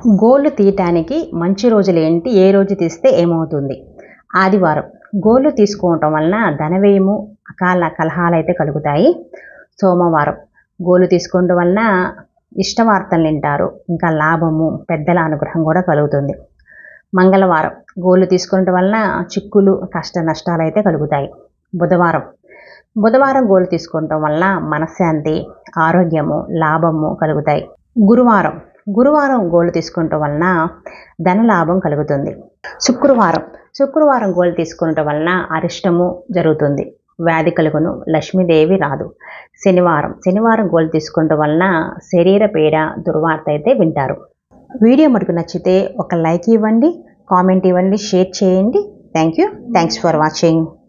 గోళ్ళు తీయటానికి మంచి రోజులు ఏంటి ఏ రోజు తీస్తే ఏమవుతుంది ఆదివారం గోళ్ళు తీసుకోవటం వలన ధనవ్యయము అకాల కలహాలు అయితే కలుగుతాయి సోమవారం గోళ్ళు తీసుకోవడం వలన ఇష్టవార్తలు వింటారు ఇంకా లాభము పెద్దల అనుగ్రహం కూడా కలుగుతుంది మంగళవారం గోళ్ళు తీసుకోవడం వలన చిక్కులు కష్ట నష్టాలు అయితే కలుగుతాయి బుధవారం బుధవారం గోళ్ళు తీసుకోవటం వలన మనశ్శాంతి ఆరోగ్యము లాభము కలుగుతాయి గురువారం గురువారం గోళ్ళు తీసుకోవటం వలన ధన లాభం కలుగుతుంది శుక్రవారం శుక్రవారం గోళ్ళు తీసుకోవటం వలన అరిష్టము జరుగుతుంది వ్యాధి కలుగును లక్ష్మీదేవి రాదు శనివారం శనివారం గోళ్ళు తీసుకోవటం వలన శరీర పీడ దుర్వార్త అయితే వింటారు వీడియో మటుకు నచ్చితే ఒక లైక్ ఇవ్వండి కామెంట్ ఇవ్వండి షేర్ చేయండి thank you thanks for watching